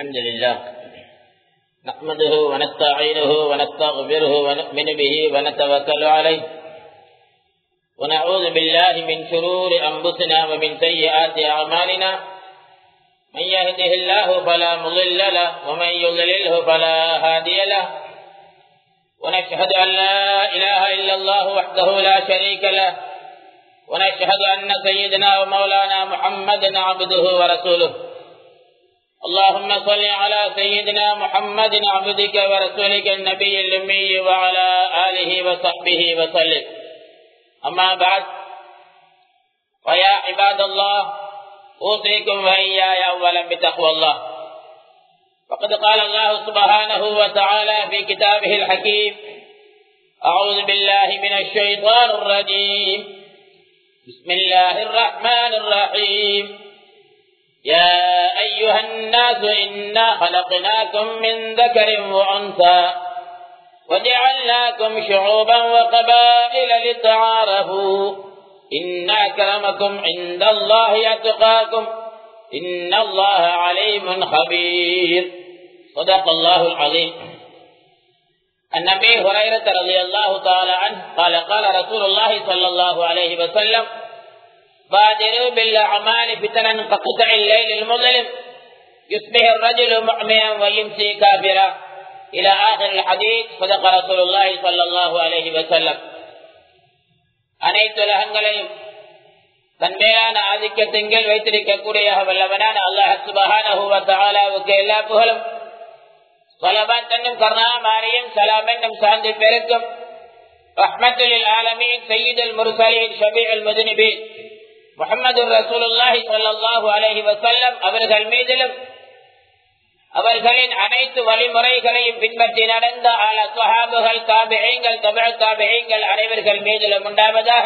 الحمد لله نحمده ونستعينه ونستغفره ونؤمن به ونتوكل عليه ونعوذ بالله من شرور أنفسنا ومن سيئات أعمالنا من يهده الله فلا مضل له ومن يضلله فلا هادي له ونشهد أن لا إله إلا الله وحده لا شريك له ونشهد أن سيدنا ومولانا محمدا عبده ورسوله اللهم صل على سيدنا محمد عبدك ورسولك النبي الأمي وعلى آله وصحبه وسلم أما بعد فيا عباد الله أوصيكم وإياي أولا بتقوى الله فقد قال الله سبحانه وتعالى في كتابه الحكيم أعوذ بالله من الشيطان الرجيم بسم الله الرحمن الرحيم يا أيها الناس إنا خلقناكم من ذكر وأنثى وجعلناكم شعوبا وقبائل لتعارفوا إن أكرمكم عند الله أتقاكم إن الله عليم خبير صدق الله العظيم عن ابي هريره رضي الله تعالى عنه قال قال رسول الله صلى الله عليه وسلم بادروا بالاعمال فتنا كقطع الليل المظلم يصبح الرجل مؤمنا ويمسي كافرا الى اخر الحديث صدق رسول الله صلى الله عليه وسلم அனைத்து உலகங்களையும் தன்மையான ஆதிக்கத்தின்கள் வைத்திருக்கக்கூடிய வல்லவனான அல்லாஹ் சுபஹானஹுவத்தாலாவுக்கு எல்லா புகழும் صلوات என்னும் கருணாமாரியும் சலாம் என்னும் சார்ந்து பெருக்கும் ரஹ்மத்துல் ஆலமீன் சையீதுல் முர்சலீன் ஷபீஉல் முஜ்னிபீன் முஹம்மது ரசூலுல்லாஹி ஸல்லல்லாஹு அலைஹி வஸல்லம் அவர்கள் மீதிலும் அவர்களின் அனைத்து வழிமுறைகளையும் பின்பற்றி நடந்த ஆல சுஹாபுகள் தாபியங்கள் தமிழ் தாபியங்கள் அனைவர்கள் மீதிலும் உண்டாவதாக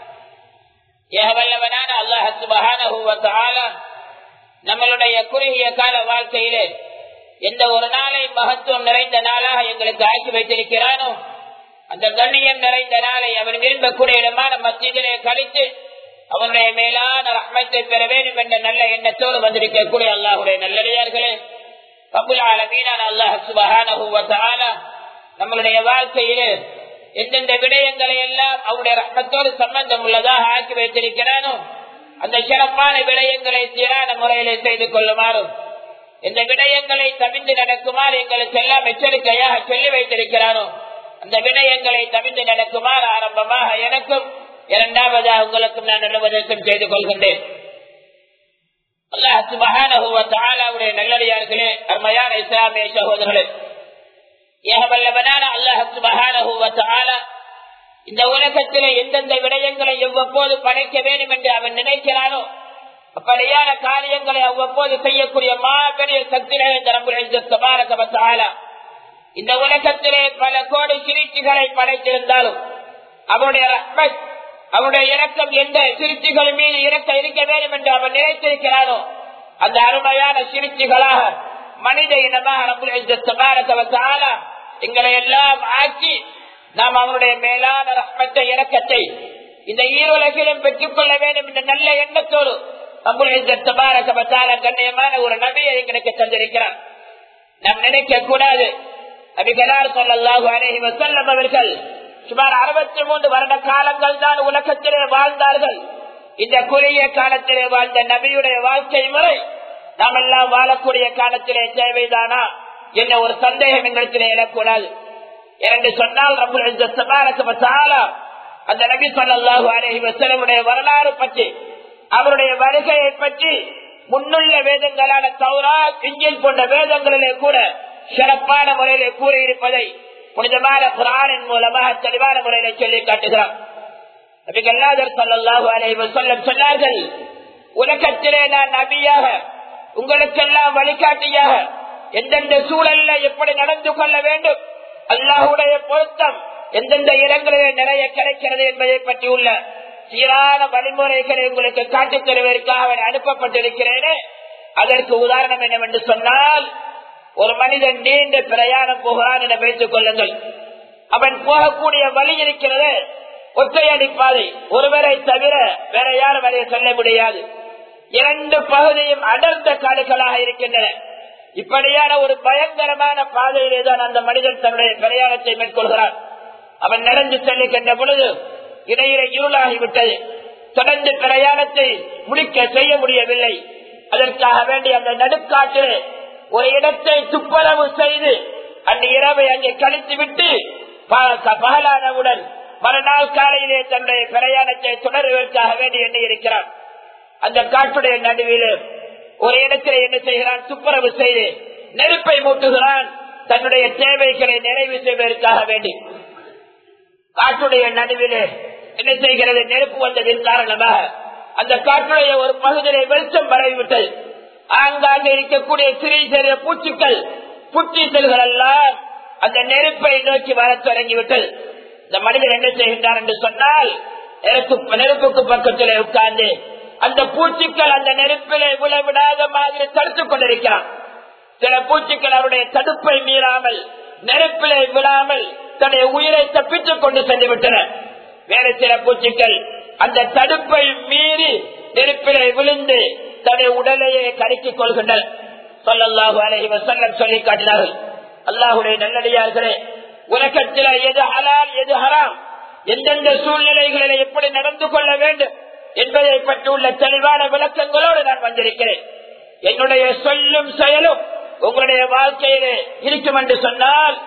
ஏகவல்லவனான அல்லாஹ் சுபஹானஹு வ தஆலா நம்மளுடைய குறுகிய கால வாழ்க்கையிலே எந்த ஒரு நாளை மகத்துவம் நிறைந்த நாளாக எங்களுக்கு ஆக்கி வைத்திருக்கிறானோ அந்த கண்ணியம் நிறைந்த நாளை அவன் விரும்பக்கூடிய இடமான மத்தியிலே கழித்து அவனுடைய மேலான ரஹ்மத்தை பெற வேண்டும் என்ற நல்ல எண்ணத்தோடு வந்திருக்கக்கூடிய அல்லாஹுடைய நல்லடியார்களே கபுல் ஆலமீனான அல்லாஹ் சுபஹான நம்மளுடைய வாழ்க்கையிலே எந்தெந்த விடயங்களை எல்லாம் அவருடைய ரத்னத்தோடு சம்பந்தம் உள்ளதாக ஆக்கி வைத்திருக்கிறானோ அந்த சிறப்பான விடயங்களை சீரான முறையிலே செய்து கொள்ளுமாறும் இந்த விடயங்களை தவிர்த்து நடக்குமாறு எங்களுக்கு எல்லாம் எச்சரிக்கையாக சொல்லி வைத்திருக்கிறானோ அந்த விடயங்களை தவிர்த்து நடக்குமாறு ஆரம்பமாக எனக்கும் இரண்டாவதாக உங்களுக்கும் நான் உபதேசம் செய்து கொள்கின்றேன் அல்லாஹுடைய நல்லடியார்களே அருமையான இஸ்லாமிய சகோதரர்களே ஏகவல்லவனான அல்லாஹு இந்த உலகத்திலே எந்தெந்த விடயங்களை எவ்வப்போது படைக்க வேண்டும் என்று அவன் நினைக்கிறானோ அப்படியான காரியங்களை அவ்வப்போது செய்யக்கூடிய மாபெரிய சக்திகளை இந்த உலகத்திலே பல கோடி சிரிச்சுகளை படைத்திருந்தாலும் அவனுடைய ரஹ்மத் அவனுடைய இறக்கம் எந்த சிரிச்சுகள் மீது இறக்க இருக்க வேண்டும் என்று அவன் நினைத்திருக்கிறானோ அந்த அருமையான சிரிச்சுகளாக மனித இனமாக எங்களை எல்லாம் ஆக்கி நாம் அவனுடைய மேலான ரஹ்மத்தை இறக்கத்தை இந்த ஈரோலகிலும் பெற்றுக் கொள்ள வேண்டும் என்ற நல்ல எண்ணத்தோடு கண்ணியமான ஒரு நபியை எங்களுக்கு தந்திருக்கிறார் நாம் நினைக்க கூடாது நபிகளார் சொல்லல்லாஹு அலஹி வசல்லம் அவர்கள் சுமார் அறுபத்தி மூன்று வருட காலங்கள் தான் உலகத்திலே வாழ்ந்தார்கள் இந்த குறுகிய காலத்திலே வாழ்ந்த நபியுடைய வாழ்க்கை முறை நாம் எல்லாம் வாழக்கூடிய காலத்திலே தேவைதானா என்ற ஒரு சந்தேகம் எங்களிடத்திலே எழக்கூடாது இரண்டு சொன்னால் அந்த நபி சொல்லாஹு அலஹி வசலமுடைய வரலாறு பற்றி அவருடைய வருகையை பற்றி முன்னுள்ள வேதங்களான சௌரா இஞ்சில் போன்ற வேதங்களிலே கூட சிறப்பான முறையிலே கூறியிருப்பதை புனிதமான குரானின் மூலமாக தெளிவான முறையில சொல்லி காட்டுகிறார் சொன்னார்கள் உலகத்திலே நான் நபியாக உங்களுக்கெல்லாம் வழிகாட்டியாக எந்தெந்த சூழல்ல எப்படி நடந்து கொள்ள வேண்டும் அல்லாஹுடைய பொருத்தம் எந்தெந்த இடங்களிலே நிறைய கிடைக்கிறது என்பதை பற்றி உள்ள சீரான வழிமுறைகளை உங்களுக்கு காட்டித் தருவதற்காக அனுப்பப்பட்டிருக்கிறேனே அதற்கு உதாரணம் என்னவென்று சொன்னால் ஒரு மனிதன் நீண்ட பிரயாணம் போகிறான் என வைத்துக் கொள்ளுங்கள் அவன் போகக்கூடிய வழி இருக்கிறது ஒற்றையடி பாதை ஒருவரை தவிர வேற யாரும் அதை சொல்ல முடியாது இரண்டு பகுதியும் அடர்ந்த காடுகளாக இருக்கின்றன இப்படியான ஒரு பயங்கரமான பாதையிலே தான் அந்த மனிதன் தன்னுடைய பிரயாணத்தை மேற்கொள்கிறான் அவன் நடந்து செல்லுகின்ற பொழுது இடையில இருளாகிவிட்டது தொடர்ந்து பிரயாணத்தை முடிக்க செய்ய முடியவில்லை அதற்காக வேண்டி அந்த நடுக்காட்டில் ஒரு இடத்தை துப்புரவு செய்து அந்த இரவை அங்கே கழித்து விட்டு பகலானவுடன் மறுநாள் காலையிலே தன்னுடைய பிரயாணத்தை தொடருவதற்காக வேண்டி எண்ணி இருக்கிறான் அந்த காட்டுடைய நடுவில் ஒரு இடத்திலே என்ன செய்கிறான் துப்புரவு செய்து நெருப்பை மூட்டுகிறான் தன்னுடைய தேவைகளை நிறைவு செய்வதற்காக வேண்டி காட்டுடைய நடுவிலே என்ன செய்கிறது நெருப்பு வந்ததின் காரணமாக அந்த காட்டுடைய ஒரு பகுதியை வெளிச்சம் பரவிவிட்டது ஆங்காங்க இருக்கக்கூடிய சிறிய சிறிய பூச்சிக்கள் புற்றீசல்கள் எல்லாம் அந்த நெருப்பை நோக்கி வர தொடங்கிவிட்டது இந்த மனிதன் என்ன செய்கின்றார் என்று சொன்னால் நெருப்பு நெருப்புக்கு பக்கத்திலே உட்கார்ந்து அந்த பூச்சிக்கள் அந்த நெருப்பிலே விழவிடாத மாதிரி தடுத்துக் கொண்டிருக்கிறான் சில பூச்சிக்கள் அவருடைய தடுப்பை மீறாமல் நெருப்பிலே விழாமல் தன்னுடைய உயிரை தப்பித்துக் கொண்டு சென்று விட்டன வேறு சில பூச்சிக்கள் அந்த தடுப்பை மீறி நெருப்பிலே விழுந்து தன்னுடைய உடலையே கருக்கிக் கொள்கின்றன சொல்லல்லாஹு அலஹி வசல்லம் சொல்லி காட்டினார்கள் அல்லாஹுடைய நல்லடியார்களே உலகத்தில் எது ஹலால் எது ஹராம் எந்தெந்த சூழ்நிலைகளில் எப்படி நடந்து கொள்ள வேண்டும் என்பதை பற்றி உள்ள தெளிவான விளக்கங்களோடு நான் வந்திருக்கிறேன் என்னுடைய சொல்லும் செயலும் உங்களுடைய வாழ்க்கையிலே இருக்கும் என்று சொன்னால்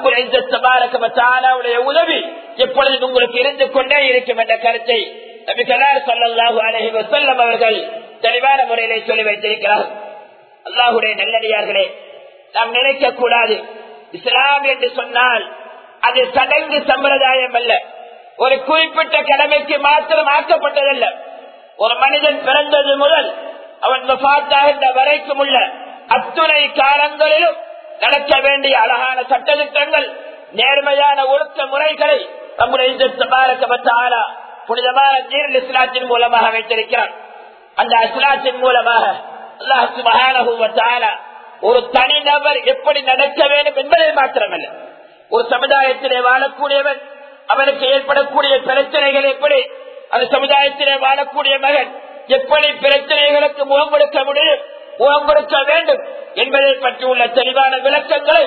உடைய உதவி எப்பொழுது உங்களுக்கு இருந்து கொண்டே இருக்கும் என்ற கருத்தை நபிகளார் சொல்லல்லாஹு அலஹி வசல்லம் அவர்கள் தெளிவான முறையிலே சொல்லி வைத்திருக்கிறார் அல்லாஹுடைய நல்லடியார்களே நாம் நினைக்க கூடாது இஸ்லாம் என்று சொன்னால் அது சடங்கு சம்பிரதாயம் அல்ல ஒரு குறிப்பிட்ட கடமைக்கு மாத்திரம் ஆக்கப்பட்டதல்ல ஒரு மனிதன் பிறந்தது முதல் அவன் வஃத்தாகின்ற வரைக்கும் உள்ள அத்துணை காலங்களிலும் நடக்க வேண்டிய அழகான சட்டத்திட்டங்கள் நேர்மையான ஒழுக்க முறைகளை நம்முடைய புனிதமான தீரல் இஸ்லாத்தின் மூலமாக வைத்திருக்கிறான் அந்த இஸ்லாத்தின் மூலமாக அல்லாஹு ஒரு தனிநபர் எப்படி நடக்க வேண்டும் என்பதை மாத்திரமல்ல ஒரு சமுதாயத்திலே வாழக்கூடியவன் அவனுக்கு ஏற்படக்கூடிய பிரச்சனைகள் எப்படி அந்த சமுதாயத்திலே வாழக்கூடிய மகன் எப்படி பிரச்சனைகளுக்கு முகம் கொடுக்க முடியும் முகம் கொடுக்க வேண்டும் என்பதை பற்றி உள்ள தெளிவான விளக்கங்களை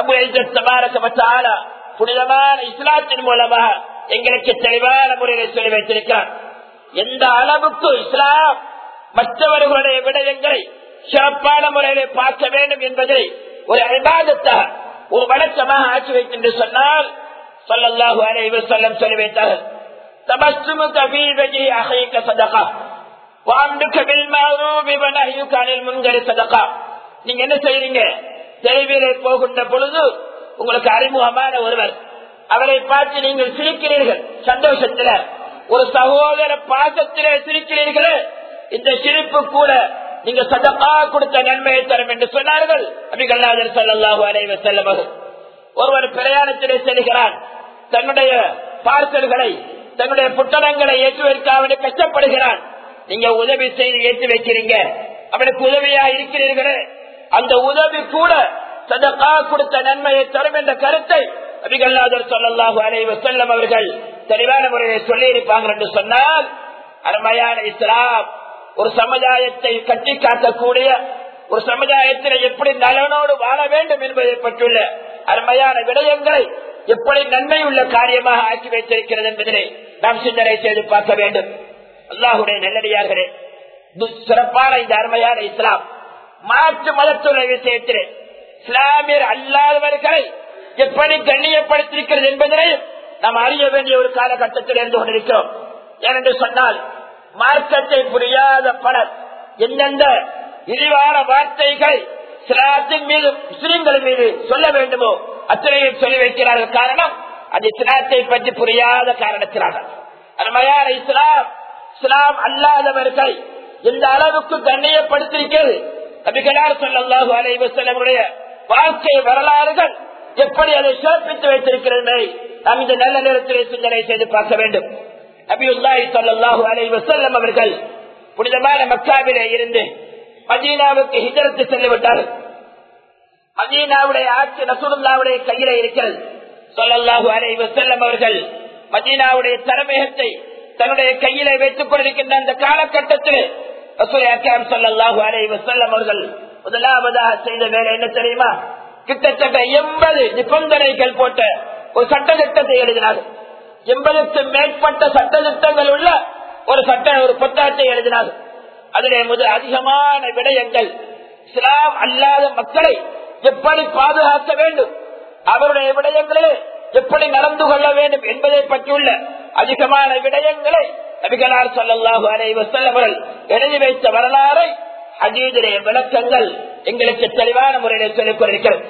நம்முடைய புனிதமான இஸ்லாத்தின் மூலமாக எங்களுக்கு தெளிவான முறையில் சொல்லி வைத்திருக்கிறார் எந்த அளவுக்கு இஸ்லாம் மற்றவர்களுடைய விடயங்களை சிறப்பான முறையிலே பார்க்க வேண்டும் என்பதை ஒரு அபாதத்தாக ஒரு வழக்கமாக ஆட்சி வைக்கின்ற சொன்னால் சொல்லல்லாஹு அலைவர் சொல்லம் சொல்லி வைத்தார்கள் தபஸ்துமு கபீபஜி அகைக்க சதகா வாண்டுக்க பில்மாரூபி வனஹியுக்கானில் முன்கரி சதகா நீங்க என்ன செய்றீங்க தெளிவிலே போகின்ற பொழுது உங்களுக்கு அறிமுகமான ஒருவர் அவரை பார்த்து நீங்கள் சிரிக்கிறீர்கள் சந்தோஷத்துல ஒரு சகோதர பாசத்திலே சிரிக்கிறீர்களே இந்த சிரிப்பு கூட நீங்க சதக்கா கொடுத்த நன்மையை தரும் என்று சொன்னார்கள் அபிகல்லாதர் சல்லாஹூ அலைவ செல்லமகள் ஒருவர் பிரயாணத்திலே செல்கிறான் தன்னுடைய பார்சல்களை தன்னுடைய புத்தகங்களை ஏற்றுவதற்காக கஷ்டப்படுகிறான் நீங்க உதவி செய்து ஏற்றி வைக்கிறீங்க அவனுக்கு உதவியா இருக்கிறீர்களே அந்த உதவி கூட சதக்கா கொடுத்த நன்மையை தரும் என்ற கருத்தை அபிகல்லாதர் சொல்லல்லாஹு அலைவ செல்லம் அவர்கள் தெளிவான முறையை சொல்லி இருப்பாங்க என்று சொன்னால் அருமையான இஸ்லாம் ஒரு சமுதாயத்தை கட்டி காக்கக்கூடிய ஒரு சமுதாயத்தில் எப்படி நலனோடு வாழ வேண்டும் என்பதை பற்றியுள்ள அருமையான விடயங்களை எப்படி நன்மை உள்ள காரியமாக ஆக்கி வைத்திருக்கிறது என்பதனை நாம் சிந்தனை செய்து பார்க்க வேண்டும் அல்லாஹுடைய நல்லடியார்களே சிறப்பான இந்த அருமையான இஸ்லாம் மாற்று மதத்துள்ள விஷயத்திலே இஸ்லாமியர் அல்லாதவர்களை எப்படி கண்ணியப்படுத்திருக்கிறது என்பதனை நாம் அறிய வேண்டிய ஒரு காலகட்டத்தில் இருந்து கொண்டிருக்கிறோம் ஏனென்று சொன்னால் மார்க்கத்தை புரியாத பலர் எந்தெந்த இழிவான வார்த்தைகள் சிலாத்தின் மீது முஸ்லிம்கள் மீது சொல்ல வேண்டுமோ அத்தனையும் சொல்லி வைக்கிறார்கள் காரணம் அந்த இஸ்லாத்தை பற்றி புரியாத காரணத்தினாக அருமையான இஸ்லாம் இஸ்லாம் அல்லாதவர்கள் எந்த அளவுக்கு கண்ணியப்படுத்திருக்கிறது நபிகளார் சொல்லல்லாஹு அலைவ செல்லமுடைய வாழ்க்கை வரலாறுகள் எப்படி அதை சிறப்பித்து வைத்திருக்கிறது நாம் இந்த நல்ல நேரத்திலே சிந்தனை செய்து பார்க்க வேண்டும் நபியுல்லாஹி ஸல்லல்லாஹு அலைஹி வஸல்லம் அவர்கள் புனிதமான மக்காவிலே இருந்து மதீனாவுக்கு ஹிஜரத்து சென்று விட்டார்கள் மதீனாவுடைய ஆட்சி ரசூலுல்லாவுடைய கையிலே இருக்கிறது ஸல்லல்லாஹு அலைஹி வஸல்லம் அவர்கள் மதீனாவுடைய தலைமையகத்தை தன்னுடைய கையிலே வைத்துக் கொண்டிருக்கின்ற அந்த காலகட்டத்தில் ரசூல் அக்காம் ஸல்லல்லாஹு அலைஹி வஸல்லம் அவர்கள் முதலாவதாக செய்த வேலை என்ன தெரியுமா கிட்டத்தட்ட எண்பது நிபந்தனைகள் போட்ட ஒரு சட்ட திட்டத்தை எழுதினார் எண்பதுக்கு மேற்பட்ட சட்ட திட்டங்கள் உள்ள ஒரு சட்ட ஒரு புத்தகத்தை எழுதினார் அதிலே முதல் அதிகமான விடயங்கள் இஸ்லாம் அல்லாத மக்களை எப்படி பாதுகாக்க வேண்டும் அவருடைய விடயங்களிலே எப்படி நடந்து கொள்ள வேண்டும் என்பதை பற்றியுள்ள அதிகமான விடயங்களை நபிகளார் சொல்லல்லாஹு அலைஹி வஸல்லம் அவர்கள் எழுதி வைத்த வரலாறை ஹதீதிலே விளக்கங்கள் எங்களுக்கு தெளிவான முறையில் சொல்லிக் கொண்டிருக்கிறது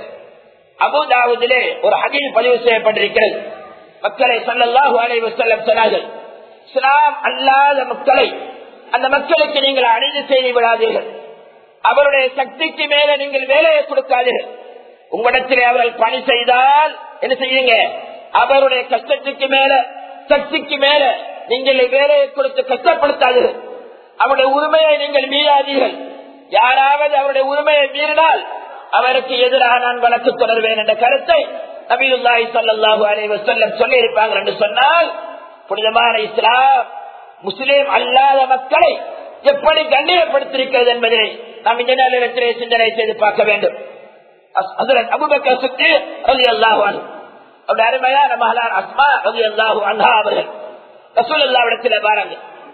அபுதாவுதிலே ஒரு ஹதீஸ் பதிவு செய்யப்பட்டிருக்கிறது மக்களை சொல்லல்லாஹு அலைஹி வஸல்லம் சொன்னார்கள் இஸ்லாம் அல்லாத மக்களை அந்த மக்களுக்கு நீங்கள் அணிந்து செய்து விடாதீர்கள் அவருடைய சக்திக்கு மேல நீங்கள் வேலையை கொடுக்காதீர்கள் உங்களிடத்திலே அவர்கள் பணி செய்தால் என்ன செய்யுங்க அவருடைய கஷ்டத்துக்கு மேல சக்திக்கு மேல நீங்கள் வேலையை கொடுத்து கஷ்டப்படுத்தாதீர்கள் அவருடைய உரிமையை நீங்கள் மீறாதீர்கள் யாராவது அவருடைய உரிமையை மீறினால் அவருக்கு எதிராக நான் வழக்கு தொடர்வேன் என்ற கருத்தை நபீலுல்லாஹி ஸல்லல்லாஹு அலைஹி வஸல்லம் சொல்லி இருப்பாங்க என்று சொன்னால் புனிதமான இஸ்லாம் முஸ்லிம் அல்லாத மக்களை எப்படி கண்ணியப்படுத்திருக்கிறது என்பதை நாம் இந்த நேரத்திலே சிந்தனை செய்து பார்க்க வேண்டும் ஹஜ்ரத் அபூபக்கர் சித்திக் ரலியல்லாஹு அன்ஹு அவருடைய அருமையான மகளார் அஸ்மா ரலியல்லாஹு அன்ஹா அவர்கள் ரசூலுல்லாஹ்விடத்தில் பாருங்க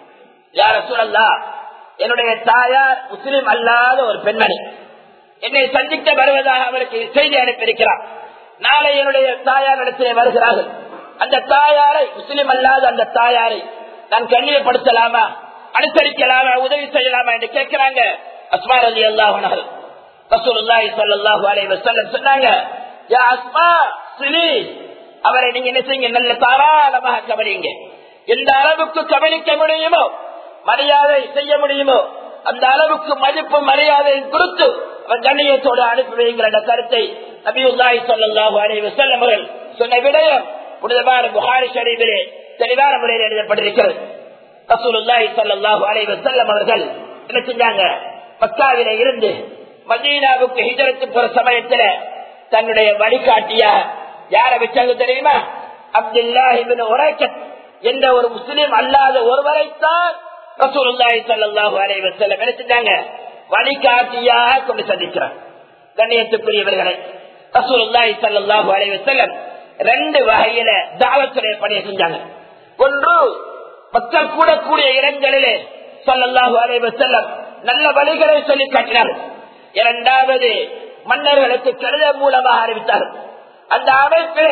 யா ரசூலல்லாஹ் என்னுடைய தாயார் முஸ்லிம் அல்லாத ஒரு பெண்மணி என்னை சந்திக்க வருவதாக அவருக்கு செய்தி அனுப்பியிருக்கிறார் நாளை என்னுடைய தாயார் இடத்திலே வருகிறார்கள் அந்த தாயாரை முஸ்லிம் அல்லாத அந்த தாயாரை நான் கண்ணியப்படுத்தலாமா அனுசரிக்கலாமா உதவி செய்யலாமா என்று கேட்கிறாங்க அஸ்மா ரலி அல்லாஹ் ரசூலுல்லாஹி ஸல்லல்லாஹு அலைஹி வஸல்லம் சொன்னாங்க யா அஸ்மா சிலி அவரை நீங்க என்ன செய்யுங்க நல்ல தாராளமாக கவனிங்க எந்த அளவுக்கு கவனிக்க முடியுமோ மரியாதை செய்ய முடியுமோ அந்த அளவுக்கு மதிப்பு மரியாதை கொடுத்து அவர் கண்ணியத்தோடு அனுப்பி வைங்கிற அந்த கருத்தை நபியுல்லாஹி ஸல்லல்லாஹு அலைஹி வஸல்லம் அவர்கள் சொன்ன விடயம் புனிதமான புகாரி ஷரீஃபிலே தெளிவான முறையில் எழுதப்பட்டிருக்கிறது ரசூலுல்லாஹி ஸல்லல்லாஹு அலைஹி வஸல்லம் அவர்கள் என்ன செஞ்சாங்க மக்காவில இருந்து மதீனாவுக்கு ஹிஜரத்து போற சமயத்துல தன்னுடைய வழிகாட்டியா யார வச்சாங்க தெரியுமா அப்துல்லாஹிபின் உரைக்கத் என்ற ஒரு முஸ்லீம் அல்லாத ஒருவரைத்தான் ரசூலுல்லாஹி ஸல்லல்லாஹு அலைஹி வஸல்லம் என்ன செஞ்சாங்க வழிகாட்டியாக கொண்டு சந்திக்கிறார் கண்ணியத்துக்குரியவர்களை ரசூலுல்லாஹி ஸல்லல்லாஹு அலைஹி வஸல்லம் ரெண்டு வகையில தாவத்துடைய பணியை செஞ்சாங்க ஒன்று மக்கள் கூடக்கூடிய இடங்களிலே ஸல்லல்லாஹு அலைஹி வஸல்லம் நல்ல வழிகளை சொல்லி காட்டினார்கள் இரண்டாவது மன்னர்களுக்கு கடிதம் மூலமாக அறிவித்தார்கள் அந்த அமைப்பு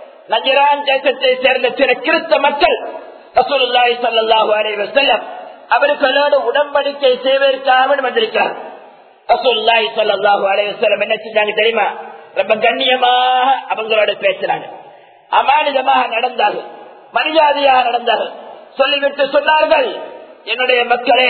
நஜரான் தேசத்தை சேர்ந்த சில கிறிஸ்த மக்கள் ரசூலுல்லாஹி ஸல்லல்லாஹு அலைஹி வஸல்லம் அவர்களோடு உடன்படிக்கை செய்வதற்காக வந்திருக்கிறார் ரசூலுல்லாஹி ஸல்லல்லாஹு அலைஹி வஸல்லம் என்ன செஞ்சாங்க தெரியுமா ரொம்ப கண்ணியமாக அவங்களோட பேசுறாங்க அமானிதமாக நடந்தார்கள் மரியாதையாக நடந்தார்கள் சொல்லிவிட்டு சொன்னார்கள் என்னுடைய மக்களே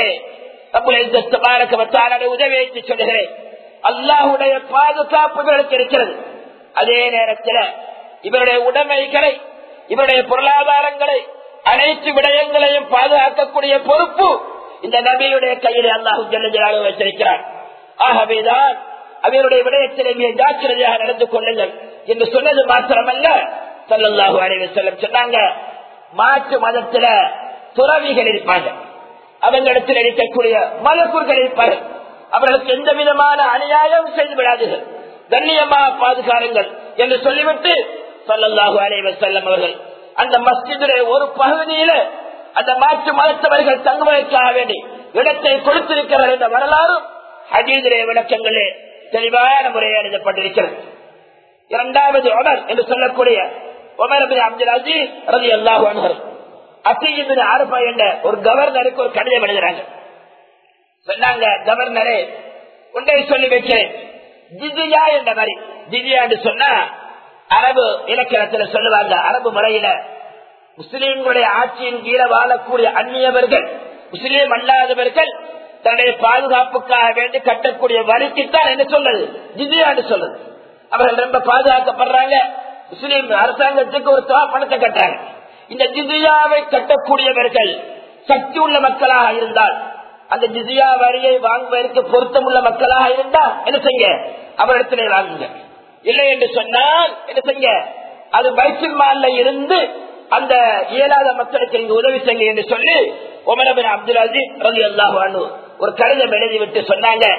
உதவியை சொல்லுகிறேன் அல்லாஹுடைய பாதுகாப்புகளுக்கு இருக்கிறது அதே நேரத்தில் இவருடைய உடைமைகளை இவருடைய பொருளாதாரங்களை அனைத்து விடயங்களையும் பாதுகாக்கக்கூடிய பொறுப்பு இந்த நபியுடைய கையில் அல்லாஹு ஜெல்லஜலாக வச்சிருக்கிறார் ஆகவேதான் அவருடைய விடயத்திலே மிக ஜாக்கிரதையாக நடந்து கொள்ளுங்கள் என்று சொன்னது மாத்திரமல்ல சல்லல்லாஹு அலைஹி செல்லம் சொன்னாங்க மாற்று மதத்துல துறவிகள் இருப்பாங்க அவங்களிடத்தில் இருக்கக்கூடிய மலக்குர்கள் இருப்பார்கள் அவர்களுக்கு எந்த விதமான அநியாயம் செய்து விடாதீர்கள் கண்ணியமாக பாதுகாருங்கள் என்று சொல்லிவிட்டு சல்லல்லாஹு அலைஹி செல்லம் அவர்கள் அந்த மஸ்ஜிதுடைய ஒரு பகுதியில அந்த மாற்று மதத்தவர்கள் தங்குவதற்காக வேண்டி இடத்தை கொடுத்திருக்கிறார் என்ற வரலாறும் ஹஜீதிலே விளக்கங்களே தெளிவான முறையில் எழுதப்பட்டிருக்கிறது இரண்டாவது ஒமர் என்று சொல்லக்கூடிய ஒமர் அப்துல் அஜீஸ் ரவி அல்லாஹு அனுகர் அசீபின் ஆர்பா என்ற ஒரு கவர்னருக்கு ஒரு கடிதம் எழுதுறாங்க சொன்னாங்க கவர்னரே உண்டை சொல்லி வைக்கிறேன் ஜிதியா என்ற மாதிரி ஜிதியா என்று சொன்னா அரபு இலக்கணத்துல சொல்லுவாங்க அரபு முறையில முஸ்லீம்களுடைய ஆட்சியின் கீழே வாழக்கூடிய அந்நியவர்கள் முஸ்லீம் அல்லாதவர்கள் தன்னுடைய பாதுகாப்புக்காக வேண்டி கட்டக்கூடிய வரிக்குத்தான் என்ன சொல்றது ஜிதியான்னு சொல்றது அவர்கள் ரொம்ப பாதுகாக்கப்படுறாங்க முஸ்லீம் அரசாங்கத்துக்கு ஒரு தொகை பணத்தை கட்டுறாங்க இந்த ஜிதியாவை கட்டக்கூடியவர்கள் சக்தி உள்ள மக்களாக இருந்தால் அந்த ஜிதியா வரியை வாங்குவதற்கு பொருத்தம் உள்ள மக்களாக இருந்தா என்ன செய்ய அவரிடத்திலே வாங்குங்க இல்லை என்று சொன்னால் என்ன செய்ய அது பைசில் மால்ல இருந்து அந்த இயலாத மக்களுக்கு நீங்க உதவி செய்யுங்க என்று சொல்லி உமரபின் அப்துல் அஜீஸ் ரவி அல்லாஹு ஒரு கடிதம் எழுதிவிட்டு சொன்னாங்க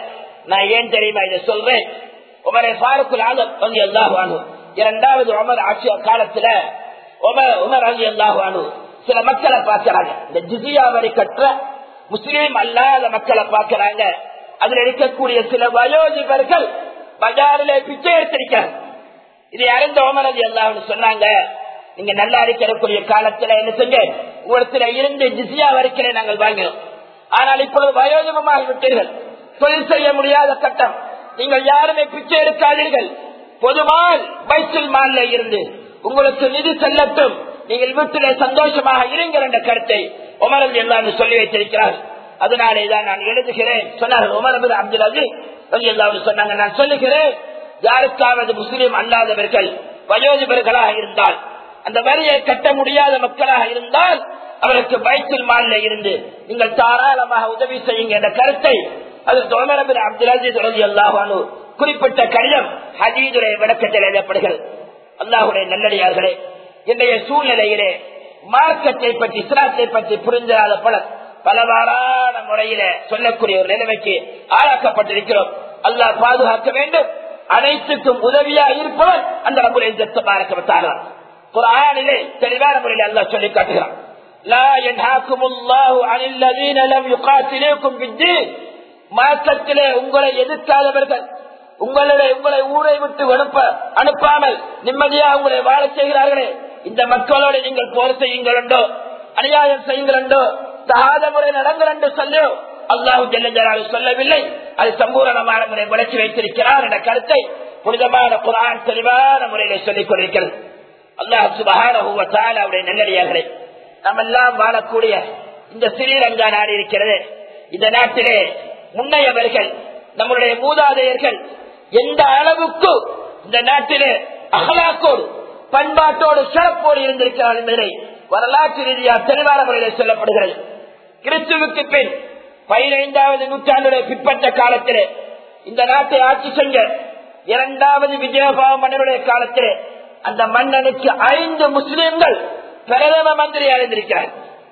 நான் ஏன் தெரியுமா இதை சொல்றேன் உமரை ஃபாருக்குல் ஆலம் அலி அல்லாஹு இரண்டாவது உமர் ஆட்சி காலத்துல உமர் உமர் அலி அல்லாஹு சில மக்களை பார்க்கிறாங்க இந்த ஜிசியா வரி கற்ற முஸ்லீம் அல்லாத மக்களை பார்க்கிறாங்க அதுல இருக்கக்கூடிய சில வயோதிபர்கள் பஜாரில பிச்சை எடுத்திருக்காங்க இதை அறிந்த உமர் அலி அல்லாஹ் சொன்னாங்க நீங்க நல்லா இருக்கக்கூடிய காலத்துல என்ன செஞ்ச ஒருத்தர இருந்து ஜிசியா வரைக்கிற நாங்கள் வாங்கினோம் ஆனால் இப்பொழுது வயோதிபமாக விட்டீர்கள் தொழில் செய்ய முடியாத கட்டம் நீங்கள் யாருமே பிச்சை எடுக்காதீர்கள் பொதுவால் பைசல் மால்ல இருந்து உங்களுக்கு நிதி செல்லட்டும் நீங்கள் வீட்டிலே சந்தோஷமாக இருங்கள் என்ற கருத்தை உமரல் எல்லாரும் சொல்லி வைத்திருக்கிறார் அதனாலே தான் நான் எழுதுகிறேன் சொன்னார்கள் உமர் அபுல் அப்துல் அஜி எல்லாரும் சொன்னாங்க நான் சொல்லுகிறேன் யாருக்காவது முஸ்லீம் அல்லாதவர்கள் வயோதிபர்களாக இருந்தால் அந்த வரியை கட்ட முடியாத மக்களாக இருந்தால் அவருக்கு பைத்துல் மால்ல இருந்து நீங்கள் தாராளமாக உதவி செய்யுங்க என்ற கருத்தை அது உமரபின் அப்துல் அஜீஸ் ரவி அல்லாஹானு குறிப்பிட்ட கடிதம் ஹஜீதுடைய விளக்கத்தில் எழுதப்படுகிறது அல்லாஹுடைய நல்லடியார்களே இன்றைய சூழ்நிலையிலே மார்க்கத்தை பற்றி இஸ்லாத்தை பற்றி புரிஞ்சாத பலர் பலவாறான முறையில சொல்லக்கூடிய ஒரு நிலைமைக்கு ஆளாக்கப்பட்டிருக்கிறோம் அல்லாஹ் பாதுகாக்க வேண்டும் அனைத்துக்கும் உதவியா இருப்பவர் அந்த நம்முடைய பார்க்கப்பட்டார்கள் ஒரு ஆணிலே தெளிவான முறையில் அல்லாஹ் சொல்லி காட்டுகிறான் لا ينهاكم الله عن الذين لم يقاتلوكم في الدين மார்க்கத்திலே உங்களை எதிர்க்காதவர்கள் உங்களுடைய உங்களை ஊரை விட்டு அனுப்ப அனுப்பாமல் நிம்மதியா உங்களை வாழ செய்கிறார்களே இந்த மக்களோடு நீங்கள் போர் செய்யுங்களோ அநியாயம் செய்யுங்களோ தகாத முறை நடங்கள் என்று சொல்லோ அல்லாஹு ஜெல்லஜலால் சொல்லவில்லை அது சம்பூரணமான முறை விளக்கி வைத்திருக்கிறார் என்ற கருத்தை புனிதமான குரான் தெளிவான முறையில சொல்லிக் கொண்டிருக்கிறது அல்லாஹ் சுபகான அவருடைய நல்லடியார்களே நம்ம எல்லாம் வாழக்கூடிய இந்த ஸ்ரீலங்கா நாடு இருக்கிறது இந்த நாட்டிலே முன்னையவர்கள் நம்முடைய மூதாதையர்கள் எந்த அளவுக்கு இந்த நாட்டிலே அகலாக்கோடு பண்பாட்டோடு சிறப்போடு இருந்திருக்கிறார் என்பதை வரலாற்று ரீதியாக தெளிவான முறையில் சொல்லப்படுகிறது கிறிஸ்துவுக்கு பின் பதினைந்தாவது நூற்றாண்டுடைய பிற்பட்ட காலத்திலே இந்த நாட்டை ஆட்சி செஞ்ச இரண்டாவது விஜயபாவ மன்னருடைய காலத்திலே அந்த மன்னனுக்கு ஐந்து முஸ்லிம்கள் பிரதம மந்திரி அறிந்திருக்கிறார்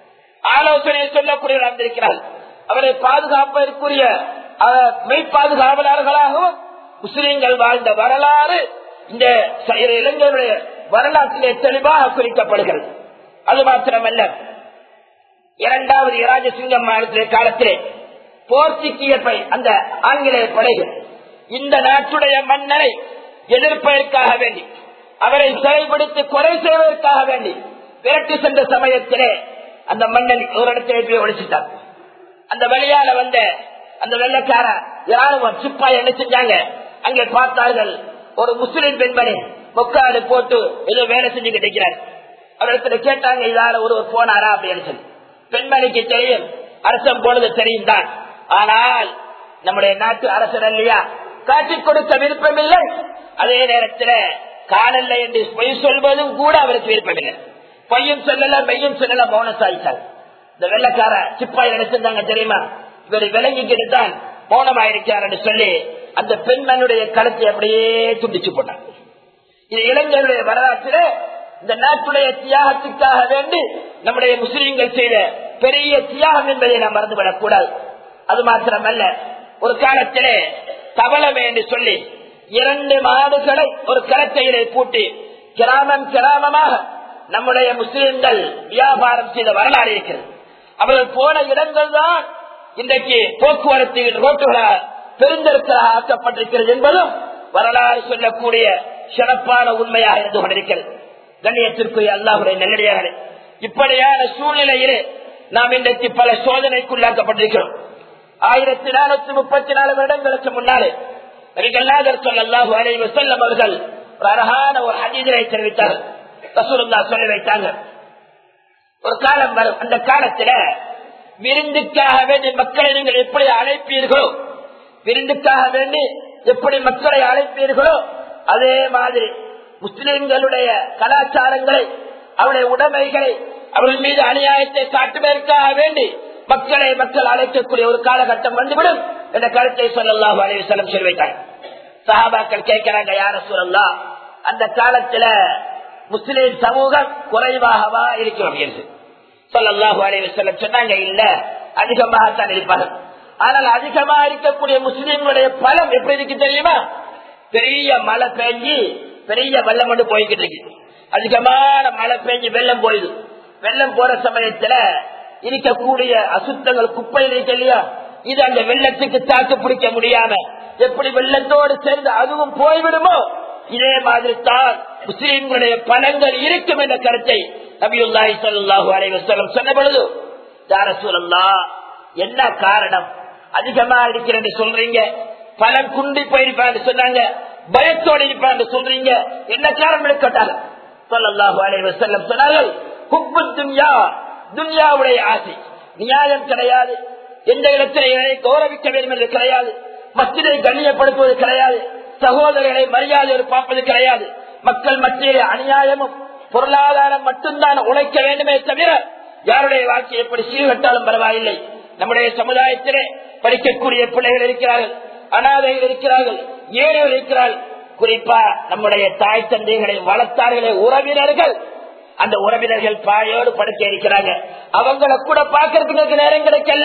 ஆலோசனை சொல்லக்கூடிய அறிந்திருக்கிறார் அவரை பாதுகாப்பதற்குரிய மெய் பாதுகாவலர்களாகவும் முஸ்லிம்கள் வாழ்ந்த வரலாறு இந்த இளைஞருடைய வரலாற்றிலே தெளிவாக குறிக்கப்படுகிறது அது மாத்திரமல்ல இரண்டாவது இராஜசிங்கம் காலத்திலே போர்த்துகீய அந்த ஆங்கிலேய படைகள் இந்த நாட்டுடைய மன்னரை எதிர்ப்பதற்காக வேண்டி அவரை சிறைப்படுத்தி கொலை செய்வதற்காக வேண்டி விரட்டி சென்ற சமயத்திலே அந்த மன்னன் ஒரு இடத்துல போய் ஒழிச்சிட்டார் அந்த வழியால வந்த அந்த வெள்ளக்கார ராணுவம் சிப்பாய் என்ன செஞ்சாங்க அங்கே பார்த்தார்கள் ஒரு முஸ்லிம் பெண்மணி மொக்காடு போட்டு ஏதோ வேலை செஞ்சு கிடைக்கிறார் அவரிடத்துல கேட்டாங்க இதால ஒருவர் போனாரா அப்படின்னு சொல்லி பெண்மணிக்கு தெரியும் அரசன் போனது தெரியும் தான் ஆனால் நம்முடைய நாட்டு அரசர் இல்லையா காட்டிக் கொடுக்க விருப்பமில்லை அதே நேரத்தில் காணல என்று பொய் சொல்வதும் கூட அவருக்கு விருப்பமில்லை பொய்யும் சொல்லல மெய்யும் சொல்லல மௌனம் சாதித்தார் இந்த வெள்ளக்கார சிப்பாய் நினைச்சிருந்தாங்க தெரியுமா இவர் விளங்கிக்கிட்டு தான் மௌனமாயிருக்கார் என்று சொல்லி அந்த பெண்மனுடைய கருத்தை அப்படியே துண்டிச்சு போட்டாங்க இது இளைஞருடைய வரலாற்றிலே இந்த நாட்டுடைய தியாகத்துக்காக வேண்டி நம்முடைய முஸ்லீம்கள் செய்த பெரிய தியாகம் என்பதை நாம் மறந்துவிடக் கூடாது அது மாத்திரமல்ல ஒரு காலத்திலே தவளமே என்று சொல்லி இரண்டு மாடுகளை ஒரு கலத்தையிலே பூட்டி கிராமம் கிராமமாக நம்முடைய முஸ்லிம்கள் வியாபாரம் செய்த வரலாறு இருக்கிறது அவர்கள் போன இடங்கள் தான் இன்றைக்கு போக்குவரத்து ரோட்டுகளாக பெருந்தெருக்களாக ஆக்கப்பட்டிருக்கிறது என்பதும் வரலாறு சொல்லக்கூடிய சிறப்பான உண்மையாக இருந்து கொண்டிருக்கிறது கண்ணியத்திற்குரிய அல்லாஹுடைய நல்லடியாக இப்படியான சூழ்நிலையிலே நாம் இன்றைக்கு பல சோதனைக்குள்ளாக்கப்பட்டிருக்கிறோம் ஆயிரத்தி நானூத்தி முப்பத்தி நாலு வருடங்களுக்கு முன்னாலே நபிகள்நாதர் சொல்லாஹு அலைவ செல்லம் அவர்கள் ஒரு அழகான ஒரு ஹதீஜரை தெரிவித்தார் ரசூலுல்லா சொல்லி வைத்தாங்க ஒரு காலம் வரும் அந்த காலத்துல விருந்துக்காக வேண்டி மக்களை நீங்கள் எப்படி அழைப்பீர்களோ விருந்துக்காக வேண்டி எப்படி மக்களை அழைப்பீர்களோ அதே மாதிரி முஸ்லிம்களுடைய கலாச்சாரங்களை அவருடைய உடைமைகளை அவர்கள் மீது அநியாயத்தை காட்டுவதற்காக வேண்டி மக்களை மக்கள் அழைக்கக்கூடிய ஒரு காலகட்டம் வந்துவிடும் என்ற கருத்தை சொல்லலாம் அலைவசலம் சொல்லி வைத்தாங்க சஹாபாக்கள் கேட்கிறாங்க யார சொல்லலாம் அந்த காலத்துல முஸ்லிம் சமூகம் குறைவாகவா இருக்கிறோம் என்று சொல்லல்லாஹு அலைவசல்லம் சொன்னாங்க இல்ல அதிகமாகத்தான் இருப்பார்கள் ஆனால் அதிகமா இருக்கக்கூடிய முஸ்லிம்களுடைய பலம் எப்படி இருக்கு தெரியுமா பெரிய மழை பெஞ்சு பெரிய வெள்ளம் கொண்டு போய்கிட்டு இருக்கு அதிகமான மழை பெஞ்சு வெள்ளம் போயுது வெள்ளம் போற சமயத்துல இருக்கக்கூடிய அசுத்தங்கள் குப்பையில் இருக்கு இல்லையா இது அந்த வெள்ளத்துக்கு தாக்கு பிடிக்க முடியாம எப்படி வெள்ளத்தோடு சேர்ந்து அதுவும் போய்விடுமோ இதே மாதிரி தான் முஸ்லீம்களுடைய பலங்கள் இருக்கும் என்ற கருத்தை நபியுல்லாஹி ஸல்லல்லாஹு அலைஹி வஸல்லம் சொன்ன பொழுது யா ரசூலல்லாஹ் என்ன காரணம் அதிகமா இருக்கிறேன்னு சொல்றீங்க பலன் குண்டி போயிருப்பான்னு சொன்னாங்க பயத்தோடு இருப்பான்னு சொல்றீங்க என்ன காரணம் கேட்டாங்க ஸல்லல்லாஹு அலைஹி வஸல்லம் சொன்னார்கள் ஹுப்பு துன்யா துன்யாவுடைய ஆசை நியாயம் கிடையாது எந்த இடத்திலே இவரை கௌரவிக்க வேண்டும் என்று கிடையாது மத்திரை கண்ணியப்படுத்துவது கிடையாது சகோதரர்களை மரியாதையோடு பார்ப்பது கிடையாது மக்கள் மத்தியிலே அநியாயமும் பொருளாதாரம் மட்டும்தான் உழைக்க வேண்டுமே தவிர யாருடைய வாழ்க்கை எப்படி சீர்கட்டாலும் பரவாயில்லை நம்முடைய சமுதாயத்திலே படிக்கக்கூடிய பிள்ளைகள் இருக்கிறார்கள் அனாதைகள் இருக்கிறார்கள் ஏழைகள் இருக்கிறார்கள் குறிப்பா நம்முடைய தாய் தந்தைகளை வளர்த்தார்களே உறவினர்கள் அந்த உறவினர்கள் பாயோடு படுக்க இருக்கிறாங்க அவங்கள கூட பாக்குறதுக்கு நேரம் கிடைக்கல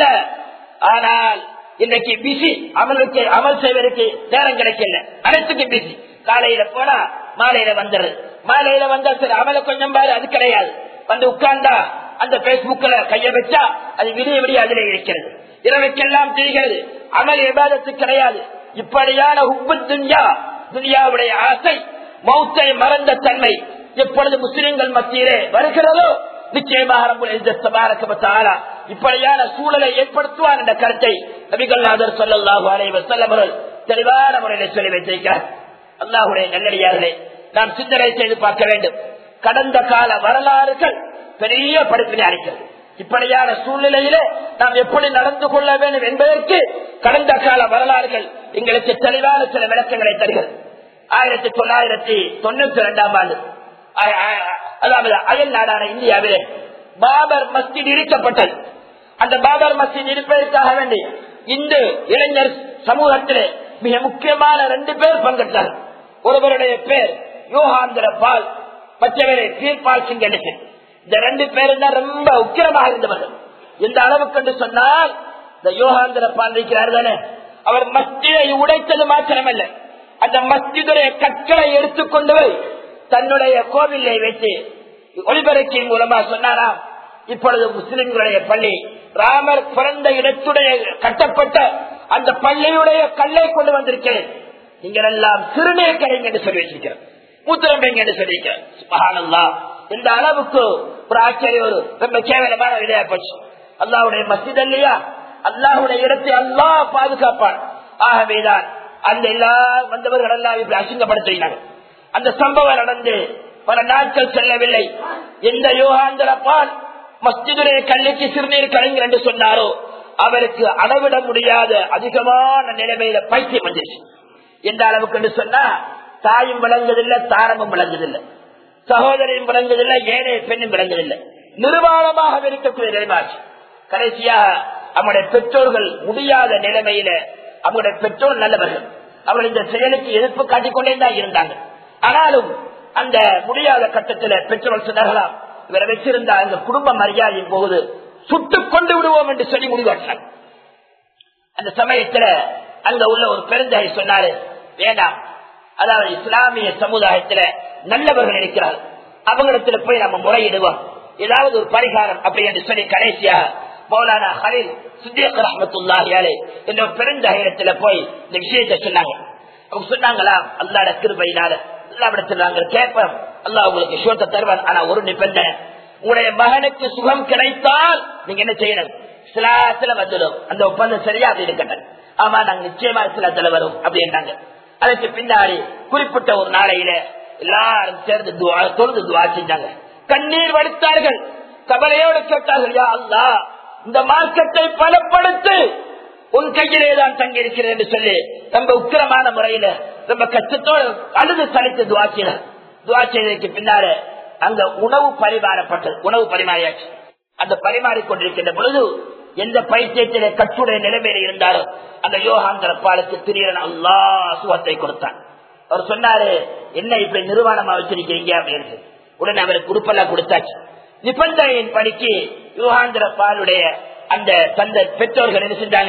ஆனால் இன்னைக்கு பிசி அமலுக்கு அமல் செய்வதற்கு நேரம் கிடைக்கல அனைத்துக்கு பிசி காலையில போனா மாலையில வந்துடுது மாலையில வந்தா சரி அமல கொஞ்சம் பாரு அது கிடையாது வந்து உட்கார்ந்தா அந்த பேஸ்புக்ல கைய வச்சா அது விடிய விடிய அதிலே இருக்கிறது இரவைக்கெல்லாம் தெரிகிறது அமல் விவாதத்து கிடையாது இப்படியான உப்பு துன்யா துனியாவுடைய ஆசை மௌத்தை மறந்த தன்மை எப்பொழுது முஸ்லிம்கள் மத்தியிலே வருகிறதோ நிச்சயமாக ரப்புல் இஸ்ஸத் தபாரக வ தஆலா இப்படியான சூழலை ஏற்படுத்துவார் என்ற கருத்தை நபிகள்நாதர் ஸல்லல்லாஹு அலைஹி வஸல்லம் அவர்கள் தெளிவான முறையில் சொல்லி வைத்திருக்கிறார் அல்லாஹ்வுடைய நல்லடியார்களே நாம் சிந்தனை செய்து பார்க்க வேண்டும் கடந்த கால வரலாறுகள் பெரிய படிப்பினை அளிக்கிறது இப்படியான சூழ்நிலையிலே நாம் எப்படி நடந்து கொள்ள வேண்டும் என்பதற்கு கடந்த கால வரலாறுகள் எங்களுக்கு தெளிவான சில விளக்கங்களை தருகிறது ஆயிரத்தி தொள்ளாயிரத்தி தொண்ணூத்தி இரண்டாம் ஆண்டு ஆ- ஆ- அதாவது அயல் நாடான இந்தியாவிலே பாபர் மஸ்ஜித் இடிக்கப்பட்டது அந்த பாபர் மஸ்ஜித் இருப்பதற்காக வேண்டி இந்து இளைஞர் சமூகத்திலே மிக முக்கியமான ரெண்டு பேர் பங்கெடுத்தார் ஒருவருடைய பேர் யோகாந்திர பால் மற்றவரை பீர்பால் சிங் கணேசன் இந்த ரெண்டு பேரும் தான் ரொம்ப உக்கிரமாக இருந்தவர்கள் எந்த அளவுக்கு என்று சொன்னால் இந்த யோகாந்திர பால் இருக்கிறார் தானே அவர் மஸ்ஜிதை உடைத்தது மாத்திரமல்ல அந்த மஸ்ஜிதுடைய கற்களை எடுத்துக்கொண்டு போய் தன்னுடைய கோவிலை வைத்து ஒளிபரப்பின் மூலமா சொன்னாராம் இப்பொழுது முஸ்லிம்களுடைய பள்ளி ராமர் பிறந்த இடத்துடைய கட்டப்பட்ட அந்த பள்ளியுடைய கல்லை கொண்டு வந்திருக்கிறேன் நீங்கள் எல்லாம் சிறுநீர் கரைங்க என்று சொல்லி வச்சிருக்கிறேன் மூத்திரம் வைங்க என்று சொல்லியிருக்கிறேன் சுபஹானல்லாஹ். இந்த அளவுக்கு ஒரு ஆச்சரிய ஒரு ரொம்ப கேவலமான விளையா போச்சு அல்லாவுடைய மஸ்ஜித் இல்லையா அல்லாஹுடைய இடத்தை அல்லாஹ் பாதுகாப்பான் ஆகவேதான் அந்த எல்லா வந்தவர்கள் எல்லாம் இப்படி அசிங்கப்படுத்தினாங்க அந்த சம்பவம் நடந்து பல நாட்கள் செல்லவில்லை எந்த யோகாந்திர பால் மஸ்ஜிதுடைய கல்லுக்கு சிறுநீர் கலைஞர் என்று சொன்னாரோ அவருக்கு அளவிட முடியாத அதிகமான நிலைமையில பைத்தியம் வந்துருச்சு எந்த அளவுக்கு என்று சொன்னா தாயும் விளங்குதில்லை தாரமும் விளங்குதில்லை சகோதரியும் விளங்குதில்லை ஏனைய பெண்ணும் விளங்குதில்லை நிர்வாணமாக இருக்கக்கூடிய நிலைமாச்சு கடைசியாக அவனுடைய பெற்றோர்கள் முடியாத நிலைமையில அவனுடைய பெற்றோர் நல்லவர்கள் அவர்கள் இந்த செயலுக்கு எதிர்ப்பு காட்டிக்கொண்டே தான் இருந்தாங்க ஆனாலும் அந்த முடியாத கட்டத்துல பெற்றோர்கள் சொன்னார்களாம் இவரை வச்சிருந்த அந்த குடும்ப மரியாதையின் போது சுட்டுக் கொண்டு விடுவோம் என்று சொல்லி முடிவாட்டினாங்க அந்த சமயத்துல அங்க உள்ள ஒரு பெருந்தாய் சொன்னாரு வேண்டாம் அதாவது இஸ்லாமிய சமுதாயத்துல நல்லவர்கள் இருக்கிறார் அவங்களிடத்துல போய் நம்ம முறையிடுவோம் ஏதாவது ஒரு பரிகாரம் அப்படி என்று சொல்லி கடைசியா மௌலானா ஹலில் சித்திக் ரஹமத்துல்லாஹியாலே என்ற ஒரு பெருந்தகையிடத்துல போய் இந்த விஷயத்தை சொன்னாங்க அவங்க சொன்னாங்களா அல்லாட கிருபையினால அல்லாவிடத்தில் நாங்கள் கேட்போம் அல்லாஹ் உங்களுக்கு சோத்தை தருவான் ஆனா ஒரு நிபந்தனை உங்களுடைய மகனுக்கு சுகம் கிடைத்தால் நீங்க என்ன செய்யணும் சிலாத்துல வந்துடும் அந்த ஒப்பந்தம் சரியா அது இருக்கட்டும் ஆமா நாங்க நிச்சயமா சிலத்துல வரும் அப்படின்னாங்க அதுக்கு பின்னாடி குறிப்பிட்ட ஒரு நாளையில எல்லாரும் சேர்ந்து துவா தொழுது துவா செஞ்சாங்க கண்ணீர் வடித்தார்கள் கவலையோடு கேட்டார்கள் யா அல்லாஹ் இந்த மார்க்கத்தை பலப்படுத்து உன் கையிலே தான் தங்கி இருக்கிறேன் என்று சொல்லி ரொம்ப உக்கிரமான முறையில ரொம்ப கஷ்டத்தோடு அழுது சலித்து துவா செய்தார் துவா செய்ததற்கு பின்னால அங்க உணவு பரிமாறப்பட்டது உணவு பரிமாறியாச்சு அந்த பரிமாறிக் கொண்டிருக்கின்ற பொழுது எந்த பைத்தியத்திலே கட்டுடைய நிலைமையில இருந்தாரோ அந்த யோகாந்திர பாலுக்கு திடீரென அல்லா சுகத்தை கொடுத்தான் அவர் சொன்னாரு என்ன இப்படி நிர்வாணமா வச்சிருக்கீங்க அப்படின்னு உடனே அவருக்கு உடுப்பெல்லாம் கொடுத்தாச்சு நிபந்தனையின் படிக்கு யுகாந்திர பாலுடைய அந்த தந்த பெற்றோர்கள் என்ன செஞ்சாங்க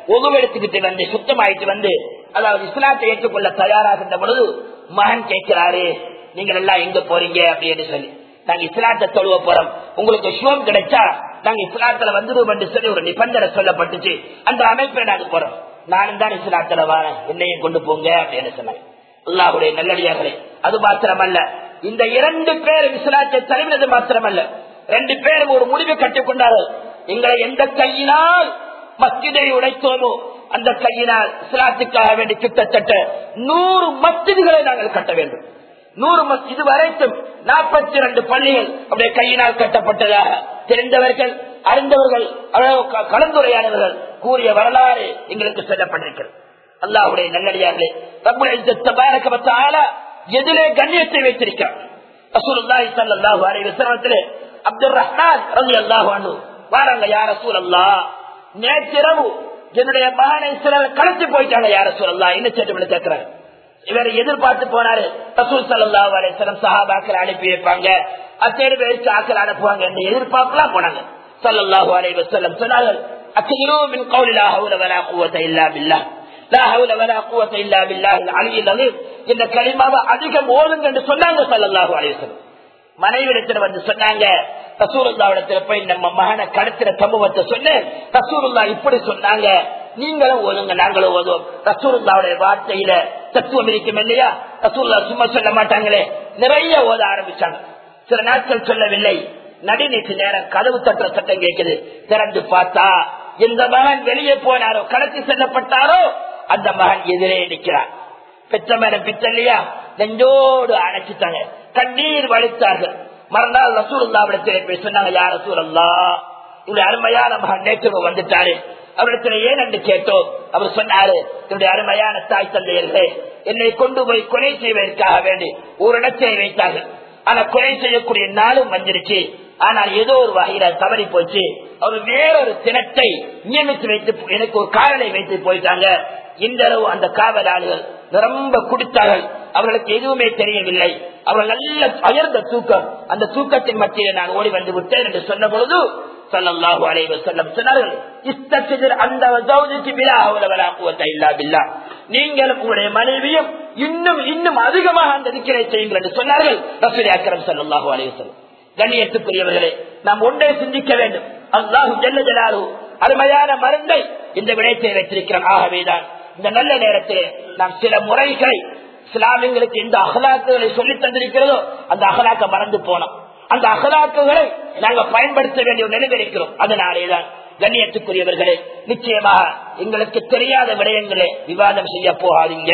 ஒதுவெடுத்துக்கிட்டு வந்து சுத்தமாயிட்டு வந்து அதாவது இஸ்லாத்தை ஏற்றுக்கொள்ள தயாராகின்ற பொழுது மகன் கேட்கிறாரு நீங்கள் எல்லாம் எங்க போறீங்க அப்படின்னு சொல்லி நாங்க இஸ்லாத்தை தொழுவ போறோம் உங்களுக்கு சுகம் கிடைச்சா நாங்க இஸ்லாத்துல வந்துடுவோம் என்று சொல்லி ஒரு நிபந்தனை சொல்லப்பட்டுச்சு அந்த அமைப்பில் நாங்க போறோம் நானும் தான் இஸ்லாத்துல வரேன் என்னையும் கொண்டு போங்க அப்படின்னு சொன்னாங்க அல்லாஹுடைய நல்லடியார்களே அது மாத்திரமல்ல இந்த இரண்டு பேரும் இஸ்லாத்தை தருவினது மாத்திரமல்ல ரெண்டு பேரும் ஒரு முடிவு கட்டிக்கொண்டார்கள் எங்களை எந்த கையினால் மஸ்ஜிதை உடைத்தோமோ அந்த கையினால் இஸ்லாத்துக்காக வேண்டி கிட்டத்தட்ட நூறு மஸ்ஜிதுகளை நாங்கள் கட்ட வேண்டும் நூறு மஸ்ஜிது வரைக்கும் நாற்பத்தி இரண்டு பள்ளிகள் அப்படியே கையினால் கட்டப்பட்டதாக தெரிந்தவர்கள் அறிந்தவர்கள் அதாவது க- கலந்துரையாடவர்கள் கூறிய வரலாறு எங்களுக்கு சொல்லப்பட்டிருக்கிறது அல்லாஹுடைய நல்லடியார்களே ரப்புல் இஸ்ஸத் தபாரக வ தஆலா எதிலே கண்ணியத்தை வைத்திருக்கிறார் ரசூலுல்லாஹி ஸல்லல்லாஹு அலைஹி வஸல்லத்திலே அப்துல் ரஹ்மான் ரலியல்லாஹு அன்ஹு வாராங்க யா ரசூலல்லாஹ் நேற்றிரவு என்னுடைய மகனை சிலர் கலந்து போயிட்டாங்க யா ரசூலல்லாஹ் என்ன செய்து கேட்கிறாங்க இவர் எதிர்பார்த்து போனாரு ரசூல் சல்லாஹ் அலிஸ்லம் சஹாபாக்கள் அனுப்பி வைப்பாங்க அத்தேடு பேருக்கு ஆக்கள் அனுப்புவாங்க என்று எதிர்பார்க்கலாம் போனாங்க சல்லல்லாஹு அலைஹி வஸல்லம் சொன்னார்கள் அக்ஸிரு மின் கௌலி லா ஹவுல வலா குவத இல்லா பில்லாஹ் லா ஹவுல வலா குவத இல்லா பில்லாஹ் அலியில் அலீம் இந்த கலிமாவை அதிகம் ஓதுங்க என்று சொன்னாங்க சல்லல்லாஹு அலைஹி வஸல்லம் மனைவிடத்துல வந்து சொன்னாங்க ரசூலுல்லாவிடத்துல போய் நம்ம மகனை கடத்தின சம்பவத்தை சொன்னேன் ரசூலுல்லா இப்படி சொன்னாங்க நீங்களும் ஓதுங்க நாங்களும் ஓதுவோம் ரசூலுல்லாவுடைய வார்த்தையில தத்துவம் இருக்கும் இல்லையா ரசூல்லா சும்மா சொல்ல மாட்டாங்களே நிறைய ஓத ஆரம்பிச்சாங்க சில நாட்கள் சொல்லவில்லை நடுநீட்டு நேரம் கதவு தட்டுற சட்டம் கேட்குது திறந்து பார்த்தா எந்த மகன் வெளியே போனாரோ கடத்தி செல்லப்பட்டாரோ அந்த மகன் எதிரே நிற்கிறார் பெற்ற மேல பித்தல்லையா நெஞ்சோடு அணைச்சிட்டாங்க கண்ணீர் வலித்தார்கள் மறுநாள் ரசூலுல்லாவிடத்திலே போய் சொன்னாங்க யார் ரசூலல்லா இவருடைய அருமையான மகன் நேற்று வந்துட்டாரு அவரிடத்துல ஏன் என்று கேட்டோம் அவர் சொன்னாரு என்னுடைய அருமையான தாய் தந்தையர்களே என்னை கொண்டு போய் கொலை செய்வதற்காக வேண்டி ஒரு இடத்தை வைத்தார்கள் ஆனா கொலை செய்யக்கூடிய நாளும் வந்துருச்சு ஆனால் ஏதோ ஒரு வகையில தவறி போச்சு அவர் வேறொரு தினத்தை நியமித்து வைத்து எனக்கு ஒரு காவலை வைத்து போயிட்டாங்க இந்த அளவு அந்த காவலாளிகள் ரொம்ப குடித்தார்கள் அவர்களுக்கு எதுவுமே தெரியவில்லை அவர்கள் நல்ல அயர்ந்த தூக்கம் அந்த தூக்கத்தின் மத்தியிலே நான் ஓடி வந்து விட்டேன் என்று சொன்ன பொழுது சல்லல்லாஹு அலைஹி வஸல்லம் சொன்னார்கள் இஸ்தக்திர் அந்த ஜௌஜிக்கு பிலா ஹவுல வலா குவத்த இல்லா பில்லா நீங்களும் உங்களுடைய மனைவியும் இன்னும் இன்னும் அதிகமாக அந்த திக்கிரை செய்யுங்கள் என்று சொன்னார்கள் ரசூல் அக்ரம் சல்லல்லாஹு அலைஹி வஸல்லம் கண்ணியத்துக்குரியவர்களே நாம் ஒன்றே சிந்திக்க வேண்டும் அல்லாஹு ஜல்ல ஜலாலு அருமையான மருந்தை இந்த விடயத்தை வைத்திருக்கிறோம் ஆகவேதான் இந்த நல்ல நேரத்திலே நாம் சில முறைகளை இஸ்லாமியங்களுக்கு எந்த அகலாக்குகளை சொல்லி தந்திருக்கிறதோ அந்த அகலாக்க மறந்து போனோம் அந்த அகலாக்குகளை நாங்க பயன்படுத்த வேண்டிய ஒரு நிலைமை இருக்கிறோம் அதனாலேதான் கண்ணியத்துக்குரியவர்களே நிச்சயமாக எங்களுக்கு தெரியாத விடயங்களை விவாதம் செய்ய போகாதீங்க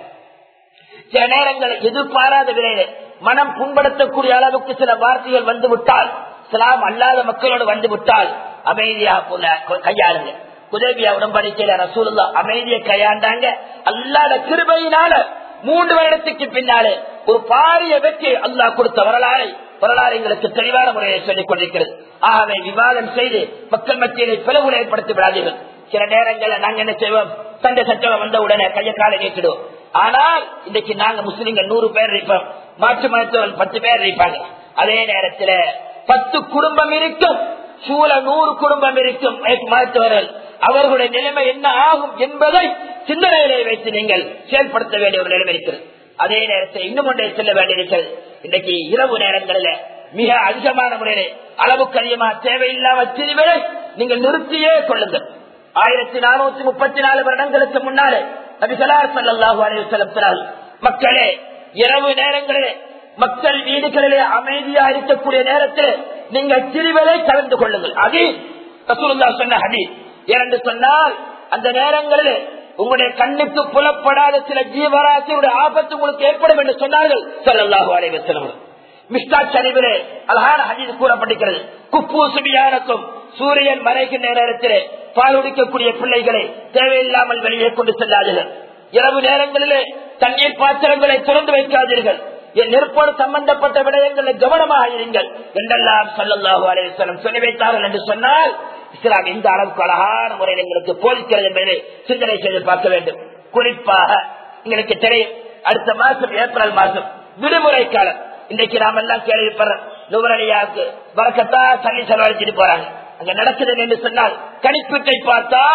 சில நேரங்கள் எதிர்பாராத விரைவில் மனம் புண்படுத்தக்கூடிய அளவுக்கு சில வார்த்தைகள் வந்து விட்டால் சிலாம் அல்லாத மக்களோடு வந்து விட்டால் அமைதியா போல கையாளுங்க உதவியா உடன்படிக்கையில ரசூலுல்லா அமைதியை கையாண்டாங்க அல்லாத கிருபையினால மூன்று வருடத்துக்கு பின்னாலே ஒரு பாரிய வெற்றி அல்லாஹ் கொடுத்த வரலாறை வரலாறு எங்களுக்கு தெளிவான முறையை சொல்லிக் கொண்டிருக்கிறது ஆகவே விவாதம் செய்து மக்கள் மத்தியிலே பிளவுகளை ஏற்படுத்தி விடாதீர்கள் சில நேரங்களில் நாங்க என்ன செய்வோம் சண்டை சச்சரவு வந்த உடனே கைய காலை நீட்டிடுவோம் ஆனால் இன்னைக்கு நாங்க முஸ்லிம்கள் நூறு பேர் இருப்போம் மாற்று மருத்துவர்கள் பத்து பேர் இருப்பாங்க அதே நேரத்தில் பத்து குடும்பம் இருக்கும் சூழ நூறு குடும்பம் இருக்கும் மருத்துவர்கள் அவர்களுடைய நிலைமை என்ன ஆகும் என்பதை சிந்தனையிலே வைத்து நீங்கள் செயல்படுத்த வேண்டிய ஒரு நிலைமை இருக்கிறது அதே நேரத்தில் இன்னும் ஒன்றை செல்ல வேண்டியிருக்கிறது இன்றைக்கு இரவு நேரங்களில் மிக அதிகமான முறையிலே அளவுக்கு அதிகமாக தேவையில்லாம திரிவரை நீங்கள் நிறுத்தியே கொள்ளுங்கள் ஆயிரத்தி நானூத்தி முப்பத்தி நாலு வருடங்களுக்கு முன்னாலே நபிகளார் சல்லாஹூ அலைவசலம் மக்களே இரவு நேரங்களிலே மக்கள் வீடுகளிலே அமைதியா இருக்கக்கூடிய நேரத்தில் நீங்கள் திரிவலை கலந்து கொள்ளுங்கள் அது ரசூலுல்லா சொன்ன ஹதி இரண்டு சொன்னால் அந்த நேரங்களில் உங்களுடைய கண்ணுக்கு புலப்படாத சில ஜீவராசியுடைய ஆபத்து உங்களுக்கு ஏற்படும் என்று சொன்னார்கள் சல்லாஹூ அலைவசலம் மிஸ்டா சரிவிலே அழகான ஹதீஸ் கூறப்பட்டிருக்கிறது குப்பு சுபியானக்கும் சூரியன் மறைக்கின்ற நேரத்திலே பால் குடிக்கக்கூடிய பிள்ளைகளை தேவையில்லாமல் வெளியே கொண்டு செல்லாதீர்கள் இரவு நேரங்களிலே தண்ணீர் பாத்திரங்களை திறந்து வைக்காதீர்கள் என் நெருப்போடு சம்பந்தப்பட்ட விடயங்களில் கவனமாக இருங்கள் என்றெல்லாம் சல்லல்லாஹு அலையம் சொல்லி வைத்தார்கள் என்று சொன்னால் இஸ்லாம் எந்த அளவுக்கு அழகான முறையில் எங்களுக்கு போதிக்கிறது என்பதை சிந்தனை செய்து பார்க்க வேண்டும் குறிப்பாக எங்களுக்கு தெரியும் அடுத்த மாசம் ஏப்ரல் மாசம் விடுமுறை காலம் இன்றைக்கு நாம எல்லாம் கேள்விப்படுறோம் நுவரடியாவுக்கு வரக்கத்தா தண்ணி செலவழிச்சிட்டு போறாங்க அங்க நடக்குது என்று சொன்னால் கணிப்பீட்டை பார்த்தால்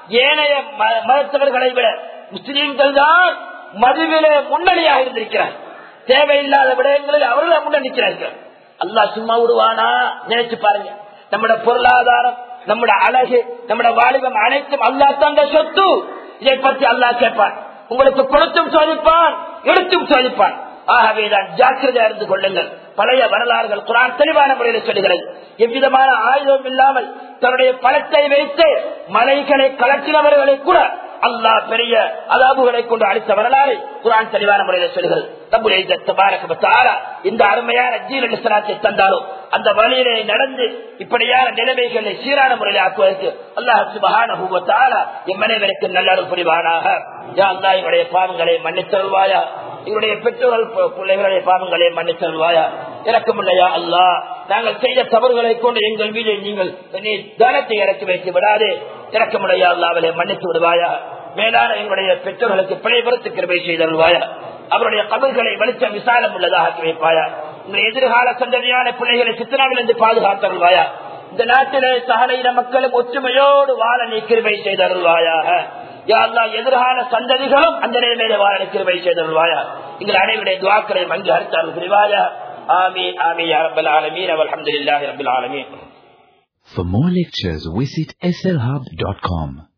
ஏனைய ம- மதத்தவர்களை விட முஸ்லீம்கள் தான் மதுவிலே முன்னணியாக இருந்திருக்கிறார் தேவையில்லாத விடயங்களில் அவர்கள் முன்னணிக்கிறார்கள் அல்லாஹ் சும்மா விடுவானா நினைச்சு பாருங்க நம்முடைய பொருளாதாரம் நம்முடைய அழகு நம்முடைய வாலிபம் அனைத்தும் அல்லாஹ் தந்த சொத்து இதை பற்றி அல்லாஹ் கேட்பான் உங்களுக்கு கொடுத்தும் சோதிப்பான் எடுத்தும் சோதிப்பான் ஆகவேதான் ஜாக்கிரதையா இருந்து கொள்ளுங்கள் பழைய வரலாறுகள் குரான் தெளிவான முறையில் சொல்லுகிறது எவ்விதமான ஆயுதம் இல்லாமல் தன்னுடைய பணத்தை வைத்து மலைகளை கலற்றினவர்களை கூட அல்லாஹ் பெரிய அதாபுகளை கொண்டு அளித்த வரலாறு குரான் தெளிவான முறையில் சொல்லுகிறது தம்முடைய இந்த தபாரக வத்தாலா இந்த அருமையான ஜீரணிசனாத்தை தந்தாலும் அந்த வழியிலே நடந்து இப்படியான நிலைமைகளை சீரான முறையில் ஆக்குவதற்கு அல்லாஹ் சுபஹானஹு வ தஆலா எம் அனைவருக்கு நல்லருள் புரிவானாக யா அல்லாஹ் என்னுடைய பாவங்களை மன்னித்தருள்வாயா என்னுடைய பெற்றோர்கள் பு- பிள்ளைகளுடைய பாவங்களை மன்னித்தருள்வாயா இறக்கமில்லையா அல்லாஹ் நாங்கள் செய்த தவறுகளை கொண்டு எங்கள் மீது நீங்கள் நீ தானத்தை இறக்கி வைத்து விடாதே இறக்கமுடையா அல்லாவலை மன்னித்து விடுவாயா மேலான எங்களுடைய பெற்றோர்களுக்கு பிழை பொறுத்து கிருபை செய்தருள்வாயா அவருடைய கபல்களை வெளிச்சம் விசாலம் உள்ளதாக ஆக்கி வைப்பாயா இந்த எதிர்கால சந்ததியான பிள்ளைகளை சித்தனாவிலிருந்து பாதுகாத்தருள்வாயா இந்த நாட்டிலே சகலையின மக்களும் ஒற்றுமையோடு வாழ நீ கிருபை செய்தருள்வாயாக யா அல்லாஹ் எதிர்கால சந்ததிகளும் அந்த நிலையிலே வாழ நீ கிருபை செய்தருள்வாயா எங்கள் அனைவருடைய துவாக்களை மஞ்சு அறுத்தார்கள் புரிவாயா ஆமீன் ஆமீன் யா ரப்பல் ஆலமீன் அல்ஹம்துலில்லாஹி ரப்பில் ஆலமீன் For more lectures, visit slhub.com.